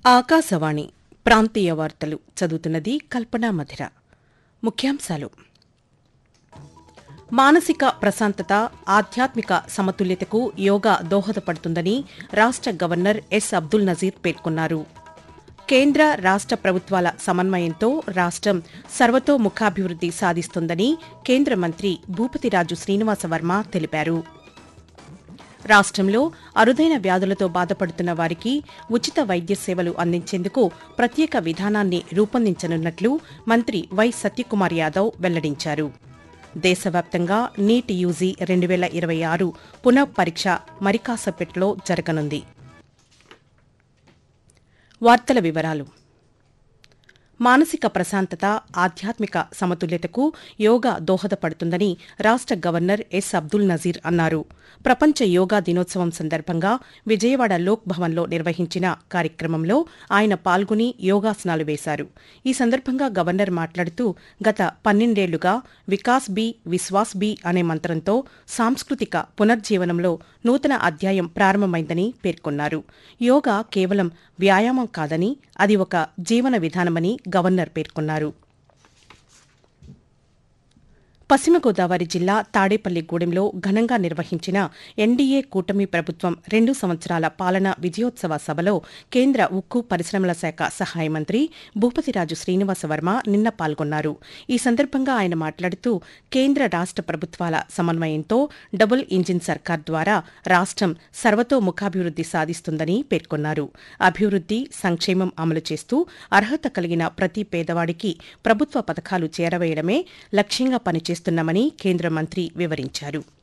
ఆకాశవాణి ప్రాంతీయ వార్తలు చదువుతున్నది కల్పనా మధిర ముఖ్యాంశాలు మానసిక ప్రశాంతత ఆధ్యాత్మిక సమతుల్యతకు యోగా దోహదపడుతుందని రాష్ట గవర్నర్ ఎస్ అబ్దుల్ నజీర్ పేర్కొన్నారు కేంద్ర రాష్ట ప్రభుత్వాల సమన్వయంతో రాష్టం సర్వతోముఖాభివృద్ది సాధిస్తుందని కేంద్ర మంత్రి భూపతిరాజు శ్రీనివాసవర్మ తెలిపారు రాష్ట్రంలో అరుదైన వ్యాధులతో బాధపడుతున్న వారికి ఉచిత వైద్య సేవలు అందించేందుకు ప్రత్యేక విధానాన్ని రూపొందించనున్నట్లు మంత్రి వై సత్యకుమార్ యాదవ్ వెల్లడించారు దేశవ్యాప్తంగా నీట్ యూజీ రెండు వేల ఇరవై ఆరు పునః పరీక్ష మరికాసపెట్లో జరగనుంది వార్తల వివరాలు మానసిక ప్రశాంతత ఆధ్యాత్మిక సమతుల్యతకు యోగా దోహదపడుతుందని రాష్ట గవర్నర్ ఎస్ అబ్దుల్ నజీర్ అన్నారు ప్రపంచ యోగా దినోత్సవం సందర్భంగా విజయవాడ లోక్ భవన్లో నిర్వహించిన కార్యక్రమంలో ఆయన పాల్గొని యోగాసనాలు వేశారు ఈ సందర్భంగా గవర్నర్ మాట్లాడుతూ గత పన్నెండేళ్లుగా వికాస్ బి విశ్వాస్ బి అనే మంత్రంతో సాంస్కృతిక పునర్జీవనంలో నూతన అధ్యాయం ప్రారంభమైందని పేర్కొన్నారు యోగా కేవలం వ్యాయామం కాదని అది ఒక జీవన విధానమని గవర్నర్ పేర్కొన్నారు పశ్చిమ గోదావరి జిల్లా తాడేపల్లిగూడెంలో ఘనంగా నిర్వహించిన ఎన్డీఏ కూటమి ప్రభుత్వం రెండు సంవత్సరాల పాలన విజయోత్సవ సభలో కేంద్ర ఉక్కు పరిశ్రమల శాఖ సహాయ మంత్రి భూపతిరాజు శ్రీనివాసవర్మ నిన్న పాల్గొన్నారు ఈ సందర్భంగా ఆయన మాట్లాడుతూ కేంద్ర రాష్ట ప్రభుత్వాల సమన్వయంతో డబుల్ ఇంజిన్ సర్కార్ ద్వారా రాష్టం సర్వతోముఖాభివృద్ది సాధిస్తుందని పేర్కొన్నారు అభివృద్ది సంక్షేమం అమలు చేస్తూ అర్హత కలిగిన ప్రతి పేదవాడికి ప్రభుత్వ పథకాలు చేరవేయడమే లక్ష్యంగా పనిచేస్తున్నామని కేంద్ర మంత్రి వివరించారు